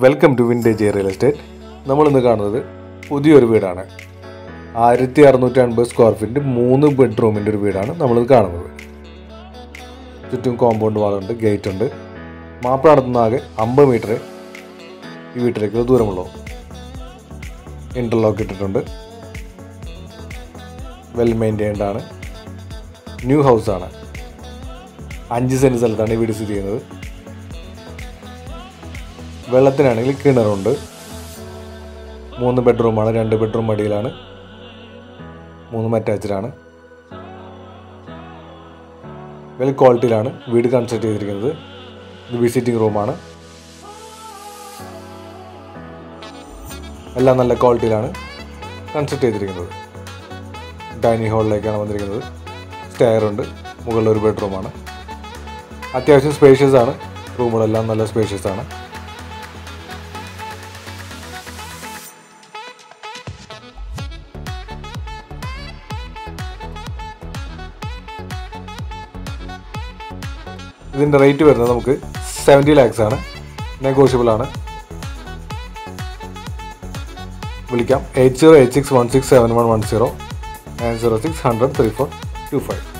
welcome to vintage real estate നമ്മളിന്ന് കാണുന്നത് പുതിയൊരു വീടാണ് ആയിരത്തി അറുന്നൂറ്റി അൻപത് സ്ക്വയർ ഫീറ്റ് മൂന്ന് ബെഡ്റൂമിൻ്റെ ഒരു വീടാണ് നമ്മളിത് കാണുന്നത് ചുറ്റും കോമ്പൗണ്ട് വാളുണ്ട് ഗേറ്റ് ഉണ്ട് മാപ്പിള നടത്തുന്ന ആകെ അമ്പത് മീറ്റർ ഈ വീട്ടിലേക്കുള്ള ദൂരമുള്ളൂ ഇൻ്റർലോക്ക് ഇട്ടിട്ടുണ്ട് വെൽ മെയിൻറ്റൈൻഡ് ആണ് ന്യൂ ഹൗസാണ് അഞ്ച് സെൻറ്റ് സ്ഥലത്താണ് ഈ വീട് സ്ഥിതി ചെയ്യുന്നത് വെള്ളത്തിനാണെങ്കിൽ കിണറുണ്ട് മൂന്ന് ബെഡ്റൂമാണ് രണ്ട് ബെഡ്റൂം അടിയിലാണ് മൂന്നും അറ്റാച്ച്ഡാണ് വെൽ ക്വാളിറ്റിയിലാണ് വീട് കൺസ്ട്രക്ട് ചെയ്തിരിക്കുന്നത് ഇത് വിസിറ്റിംഗ് റൂമാണ് എല്ലാം നല്ല ക്വാളിറ്റിയിലാണ് കൺസ്ട്രക്ട് ചെയ്തിരിക്കുന്നത് ഡൈനിങ് ഹാളിലേക്കാണ് വന്നിരിക്കുന്നത് സ്റ്റെയർ ഉണ്ട് മുകളിൽ ഒരു ബെഡ്റൂമാണ് അത്യാവശ്യം സ്പേഷ്യസ് ആണ് റൂമുകളെല്ലാം നല്ല സ്പേഷ്യസ് ആണ് ഇതിൻ്റെ റേറ്റ് വരുന്നത് നമുക്ക് സെവൻറ്റി ലാക്സ് ആണ് നെഗോഷ്യബിൾ ആണ് വിളിക്കാം eight zero eight six one six seven one one zero nine zero six hundred three four two five